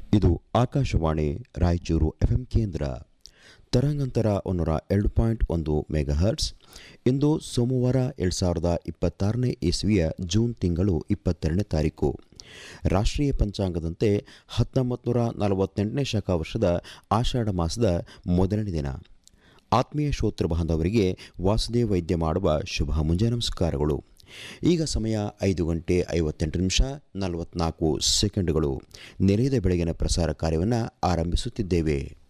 ಇದು ಆಕಾಶವಾಣಿ ರಾಯಚೂರು ಎಫ್ಎಂ ಕೇಂದ್ರ ತರಂಗಾಂತರ ಒಂದೂರ ಎರಡು ಪಾಯಿಂಟ್ ಒಂದು ಮೆಗಾಹರ್ಟ್ಸ್ ಇಂದು ಸೋಮವಾರ ಎರಡು ಸಾವಿರದ ಇಪ್ಪತ್ತಾರನೇ ಇಸ್ವಿಯ ಜೂನ್ ತಿಂಗಳು ಇಪ್ಪತ್ತೆರಡನೇ ತಾರೀಕು ರಾಷ್ಟ್ರೀಯ ಪಂಚಾಂಗದಂತೆ ಹತ್ತೊಂಬತ್ತು ನೂರ ನಲವತ್ತೆಂಟನೇ ಶಕ ವರ್ಷದ ಆಷಾಢ ಮಾಸದ ಮೊದಲನೇ ದಿನ ಆತ್ಮೀಯ ಶ್ರೋತೃ ಬಾಂಧವರಿಗೆ ವಾಸುದೇವ ವೈದ್ಯ ಮಾಡುವ ಶುಭ ಮುಂಜಾನೆ ನಮಸ್ಕಾರಗಳು ಈಗ ಸಮಯ ಐದು ಗಂಟೆ ಐವತ್ತೆಂಟು ನಿಮಿಷ ನಲವತ್ನಾಲ್ಕು ಸೆಕೆಂಡುಗಳು ನೆರೆಯದ ಬೆಳಗಿನ ಪ್ರಸಾರ ಕಾರ್ಯವನ್ನು ಆರಂಭಿಸುತ್ತಿದ್ದೇವೆ